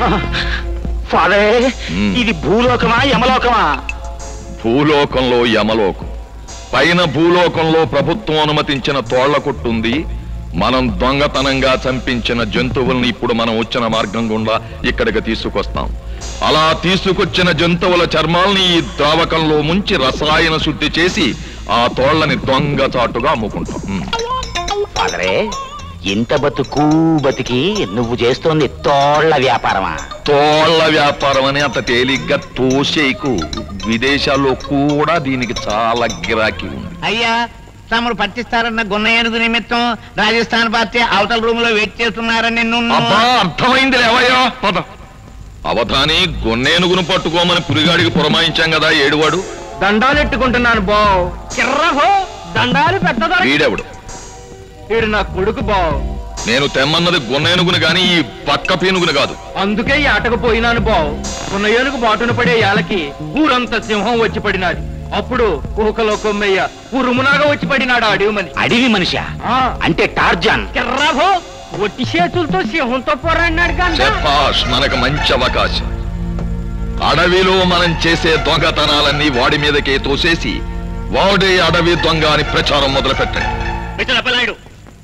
Father మ్మ్. ఇది భూలోకమా యమలోకమా భూలోకంలో యమలోకం పైన భూలోకంలో ప్రభుత్వం అనుమతించిన తోళ్ల కొట్టుంది మనం దొంగతనంగా చంపించిన జంతువుల్ని ఇప్పుడు మనం వచ్చిన మార్గం గుండా ఇక్కడికి తీసుకొస్తాం అలా తీసుకొచ్చిన జంతువుల చర్మాల్ని ఈ ద్రావకంలో ముంచి రసాయన శుద్ధి చేసి ఆ తోళ్లని దొంగచాటుగా అమ్ముకుంటాం ఉమ్. ఫాదరే ఇంత బతుకు బతికి నువ్వు చేస్తోంది తోళ్ల వ్యాపారమా తోళ్ల వ్యాపారం అని అంత తేలిగ్గా తోసేకు విదేశాల్లో కూడా దీనికి చాలా గిరాకీ ఉంది అయ్యా తమరు పట్టిస్తారన్న గున్న ఏనుగు నిమిత్తం రాజస్థాన్ పార్టీ అవతల రూమ్ లో వెయిట్ చేస్తున్నారని నిన్ను అబ్బా అర్థమైంది లేవయ్యా పద అవధాని గొన్నేనుగును పట్టుకోమని పులిగాడికి పురమాయించాం కదా ఏడువాడు దండాలెట్టుకుంటున్నాను బావ్ కిర్రహో దండాలు పెద్దదా వీడెవడు వీడు నా కొడుకు బావ్ నేను తెమ్మన్నది గొన్నేనుగును గాని ఈ పక్క పీనుగును కాదు అందుకే ఈ ఆటకు పోయినాను బావ్ ఉన్న ఏనుగు బాటున పడే యాలకి ఊరంతా సింహం వచ్చి పడినాది అప్పుడు ఊకలో కొమ్మయ్య ఉరుమునాగా వచ్చి పడినాడు ఆ అడవి మనిషి అడవి మనిషా ఆ, అంటే టార్జాన్ కిర్రహో ఒట్టి చేతులతో సింహంతో పోరాడినాడు కదా శభాష్ మనకు మంచి అవకాశం అడవిలో మనం చేసే దొంగతనాలన్నీ వాడి మీదకే తోసేసి వాడే అడవి దొంగ అని ప్రచారం మొదలు పెట్టండి మిస్టర్ అప్పలనాయుడు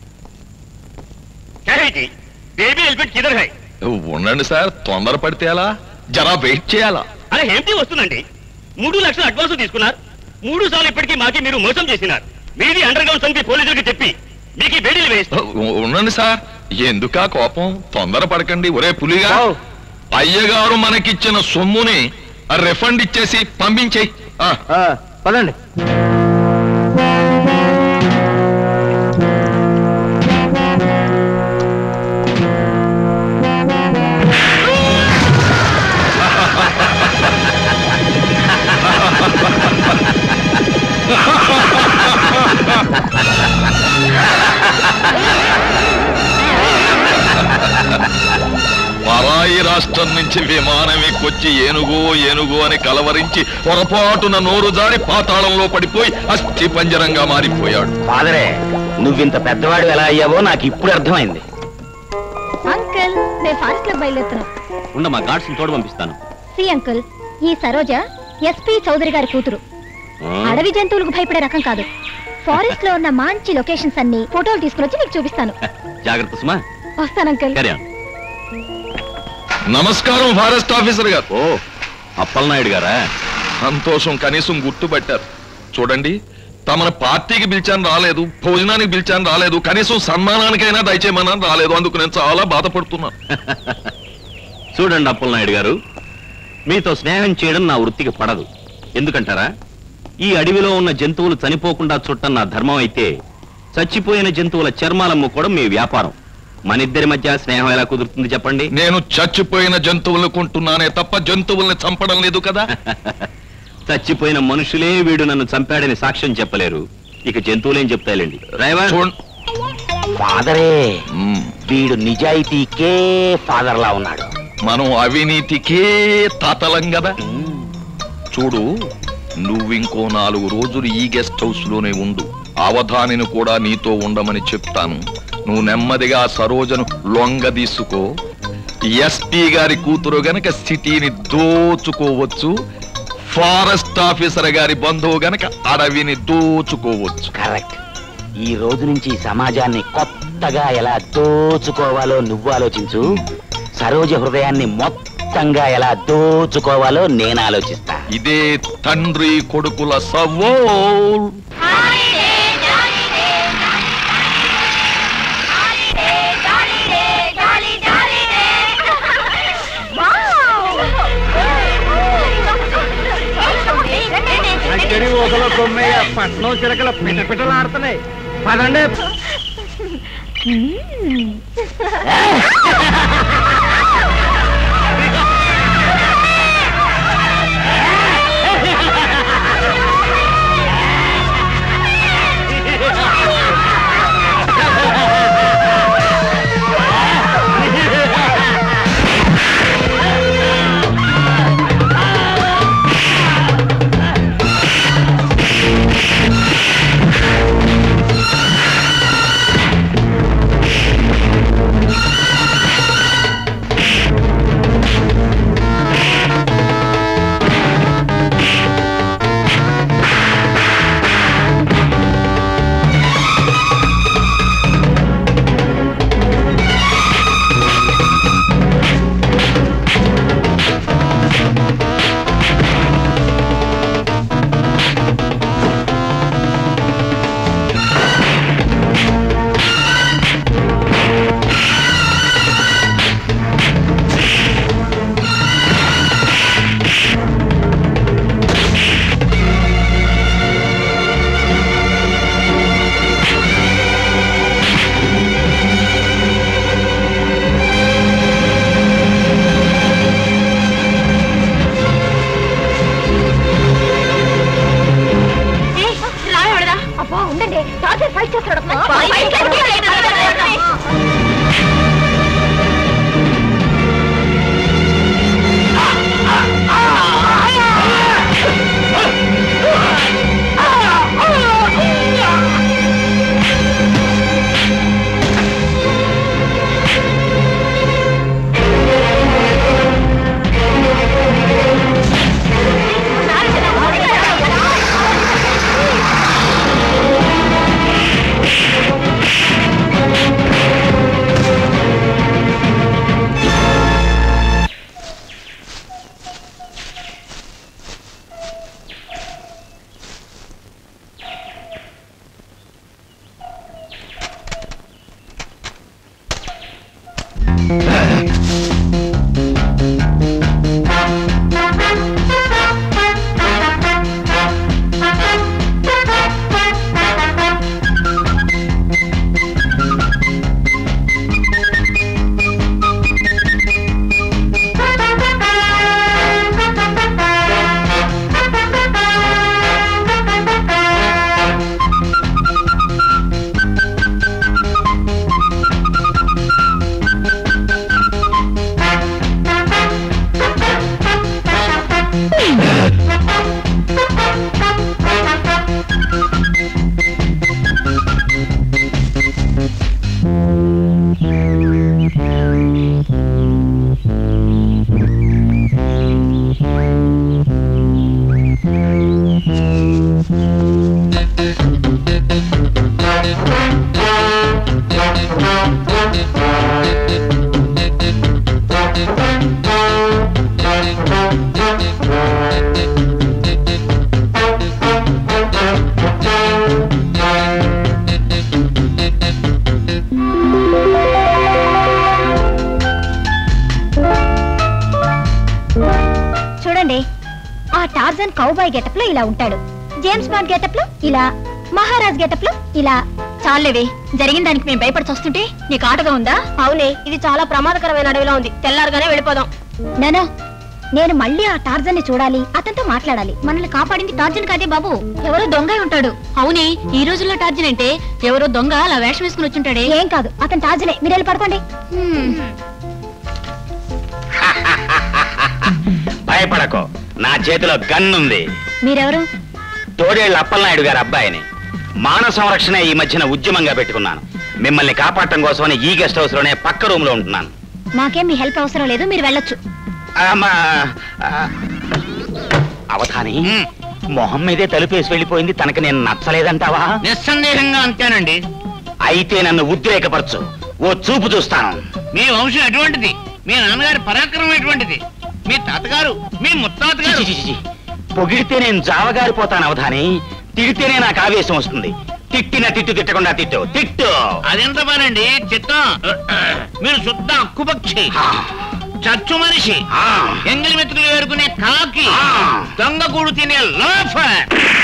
क्या है जी बेबी एलिफेंट किधर है ఉండండి సార్ తొందర పడితే ఎలా జరా వెయిట్ చేయాలా అరే ఏంటి వస్తుందండి మూడు లక్షలు అడ్వాన్స్ తీసుకున్నారు మూడు సార్లు ఇప్పటికీ మాకి మీరు మోసం చేసినారు మీది అండర్ గ్రౌండ్ సంగతి పోలీసులకు చెప్పి మీకు ఈ బేడీలు వేయిస్తాం ఉ- ఉండండి సార్ ఎందుకా కోపం తొందర పడకండి ఒరే పులిగా అయ్యగారు మనకిచ్చిన సొమ్ముని రిఫండ్ ఇచ్చేసి పంపించేయి ఆ, పదండి పరాయి రాష్ట్రం నుంచి విమానం ఎక్కొచ్చి ఏనుగు ఏనుగు అని కలవరించి పొరపాటున నోరు జారి పాతాళంలో పడిపోయి అస్థి పంజరంగా మారిపోయాడు ఫాదరే నువ్వింత పెద్దవాడు ఎలా అయ్యావో నాకు ఇప్పుడు అర్థమైంది అంకుల్ మేము ఫారెస్ట్ క్లబ్ బయలుదేరుతున్నాం ఉండమ్మా గాడ్స్ తోడు పంపిస్తాను సి అంకుల్ ఈ సరోజ ఎస్పీ చౌదరి గారి కూతురు అడవి జంతువులకు భయపడే రకం కాదు ఫారెస్ట్ లో ఉన్న మంచి లొకేషన్స్ అన్ని ఫోటోలు తీసుకుని వచ్చి మీకు చూపిస్తాను జాగ్రత్త సుమా వస్తాను అంకుల్ నమస్కారం ఫారెస్ట్ ఆఫీసర్ గారు ఓ అప్పలనాయుడు గారా సంతోషం కనీసం గుర్తుపట్టారు చూడండి తమను పార్టీకి పిలిచాను రాలేదు భోజనానికి పిలిచాను రాలేదు కనీసం సన్మానానికైనా దయచేయమని రాలేదు అందుకు నేను చాలా బాధపడుతున్నాను చూడండి అప్పలనాయుడు గారు మీతో స్నేహం చేయడం నా వృత్తికి పడదు ఎందుకంటారా ఈ అడవిలో ఉన్న జంతువులు చనిపోకుండా చుట్టం నా ధర్మం అయితే చచ్చిపోయిన జంతువుల చర్మాలమ్ము కూడా మీ వ్యాపారం మన ఇద్దరి మధ్య స్నేహం ఎలా కుదురుతుంది చెప్పండి నేను చచ్చిపోయిన జంతువులను కొంటున్నానే తప్ప జంతువుల్ని చంపడం లేదు కదా చచ్చిపోయిన మనుషులే వీడు నన్ను చంపాడని సాక్ష్యం చెప్పలేరు ఇక జంతువులేం చెప్తాయిలేండి డ్రైవర్ చూడండి ఫాదరే వీడు నిజాయితీకే ఫాదర్ లా ఉన్నాడు మనం అవినీతికే తాతలం కదా చూడు నువ్వింకో నాలుగు రోజులు ఈ గెస్ట్ హౌస్ లోనే ఉండు అవధానిని కూడా నీతో ఉండమని చెప్తాను నువ్వు నెమ్మదిగా సరోజను లొంగ తీసుకో ఎస్పీ గారి కూతురు గనక సిటీని దోచుకోవచ్చు ఫారెస్ట్ ఆఫీసర్ గారి బంధువు గనక అడవిని దోచుకోవచ్చు కరెక్ట్ ఈ రోజు నుంచి సమాజాన్ని కొత్తగా ఎలా దోచుకోవాలో నువ్వు ఆలోచించు సరోజ హృదయాన్ని మొత్తంగా ఎలా దోచుకోవాలో నేను ఆలోచిస్తా ఇదే తండ్రి కొడుకుల సవోల్ అక్కడి ఊకలో కొమ్మయ్య పట్నం చిలకల పిట పిటలాడుతున్నాయి పదండి ఆ చూడండి ఆ టార్జన్ కౌబాయ్ గెటప్ లో ఇలా ఉంటాడు జేమ్స్ బాండ్ గెటప్ లో ఇలా మహారాజ్ గెటప్ లో ఇలా చాలేవి జరిగిన దానికి మేము భయపడి వస్తుంటే నీకు ఆటగా ఉందా అవునే ఇది చాలా ప్రమాదకరమైన అడవిలో ఉంది తెల్లారుగానే వెళ్ళిపోదాం నానా నేను మళ్ళీ ఆ టార్జన్ ని చూడాలి అతనితో మాట్లాడాలి మనల్ని కాపాడింది టార్జన్ కాదే బాబు ఎవరో దొంగ అయి ఉంటాడు అవునే ఈ రోజుల్లో టార్జన్ అంటే ఎవరో దొంగ అలా వేషం వేసుకుని వచ్చుంటాడే ఏం కాదు అతను టార్జనే మీరు వెళ్ళి పడుకోండి భయపడకో నా చేతిలో గన్ ఉంది మీరెవరు తోడేళ్ళ అప్పలనాయుడు గారి అబ్బాయిని మానవ సంరక్షణ ఈ మధ్యన ఉద్యమంగా పెట్టుకున్నాను మిమ్మల్ని కాపాడటం కోసమని ఈ గెస్ట్ హౌస్ లోనే పక్క రూమ్ లో ఉంటున్నాను మాకేం మీ హెల్ప్ అవసరం లేదు మీరు వెళ్ళొచ్చు ఆమా, ఆ, అవధాని మొహం మీదే తలుపేసి వెళ్ళిపోయింది తనకి నేను నచ్చలేదంటావా నిస్సందేహంగా అంతేనండి అయితే నన్ను ఉద్రేకపరచు ఓ చూపు చూస్తాను మీ వంశం ఎటువంటిది మీ నాన్నగారి పరాక్రమం ఎటువంటిది మీ తాతగారు మీ ముత్తాత చి, గారు చి, చి, చి. పొగిడితే నేను జావగారిపోతాను అవధాని తిడితేనే నాకు ఆవేశం వస్తుంది తిట్టిన తిట్టు తిట్టకుండా తిట్టు తిట్టు అదెంత పనండి చిత్తం మీరు శుద్ధ అక్కుపక్షి ఆ, చచ్చు మనిషి ఆ, ఎంగిలి మెతుకులు వేరుకునే కాకి ఆ. దొంగ కూడు తినే లోఫర్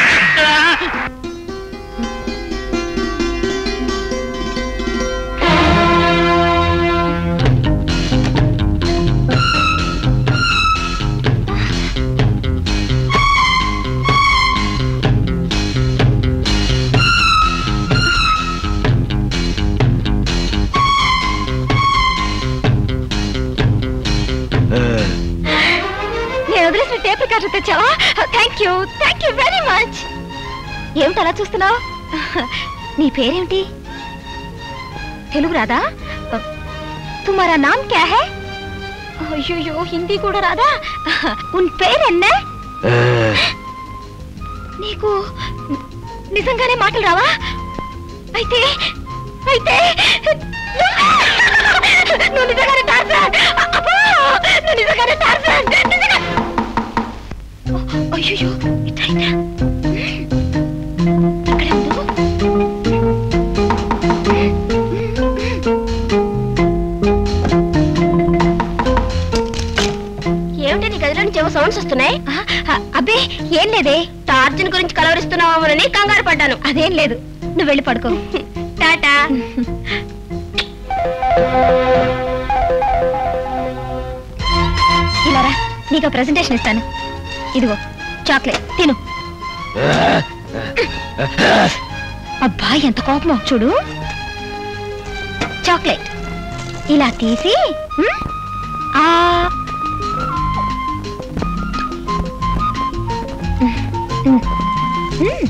నేను వదిలేసిన టేప్ రికార్డు తెచ్చావా thank you thank you very much ఏమిటి అలా చూస్తున్నావు నీ పేరేమిటి తెలుగు రాదా తుమారా నామ్ క్యా హై అయ్యో హిందీ కూడా రాదా ఉన్ పేరెన్నే నీకు నిజంగానే మాటలు రావా అయితే అయితే నువ్వు నిజంగానే టార్జాన్ అబ్బా! నువ్వు నిజంగానే టార్జాన్ నిజంగా అయ్యో ఇట్లా ఇక్కడ ఉండు. ఏమిటి నీ గదిలో నుంచి ఏవో సౌండ్స్ వస్తున్నాయి అబ్బే ఏం లేదే టార్జన్ గురించి కలవరిస్తున్నామని కంగారు పడ్డాను అదేం లేదు నువ్వు వెళ్ళి పడుకో టాటా ఇలా రా నీకు ప్రెజెంటేషన్ ఇస్తాను ఇదిగో చాక్లెట్ తిను అబ్బా ఎంత కోపమో చూడు చాక్లెట్ ఇలా తీసి మ్, ఆ మ్, మ్,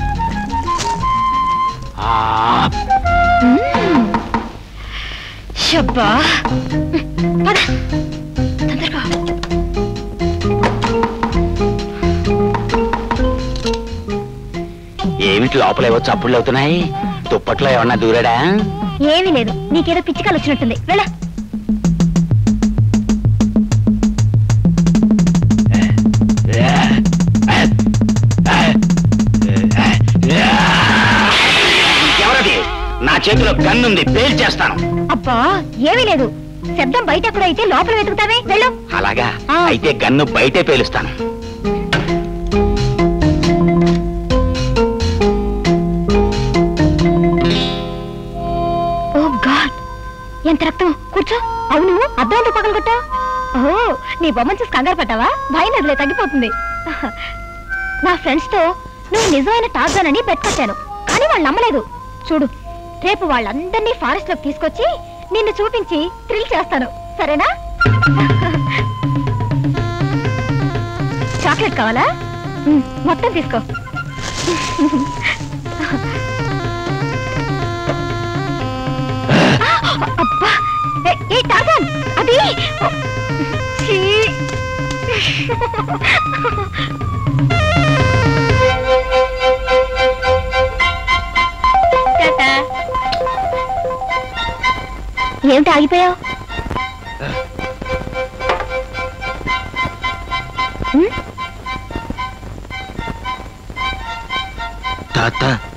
ఆ, మ్. శబ్బా పద తొందరగా ఏమిటి లోపలేవో చప్పుళ్ళు అవుతున్నాయి దుప్పట్లో ఏమన్నా దూరాడా ఏమీ లేదు నీకేదో పిచ్చికలు వచ్చినట్టుంది వెళ్ళ ఎవరది నా చేతిలో గన్నుంది పేల్చేస్తాను అబ్బా ఏమీ లేదు శబ్దం బయట ఎక్కడో అయితే లోపల వెతుకుతావే వెళ్ళు అలాగా ఆ. అయితే గన్ను బయటే పేలుస్తాను ఓ గాడ్ ఎంత రక్తం కూర్చో అవును అద్దం ఎందుకు పగలగొట్టా ఓ నీ బొమ్మను చూసి కంగారు పట్టావా భయం నదిలే తగ్గిపోతుంది నా ఫ్రెండ్స్ తో నువ్వు నిజమైన టార్జాన్ అని బెట్ కట్టాను కానీ వాళ్ళు నమ్మలేదు చూడు రేపు వాళ్ళందరినీ ఫారెస్ట్ లోకి తీసుకొచ్చి నిన్ను చూపించి థ్రిల్ చేస్తాను సరేనా చాక్లెట్ కావాలా ఉమ్, మొత్తం తీసుకో అబ్బా ఏ- ఏ టార్జన్ అది ఛీ. టాటా. ఏమిటి ఆగిపోయావు తాత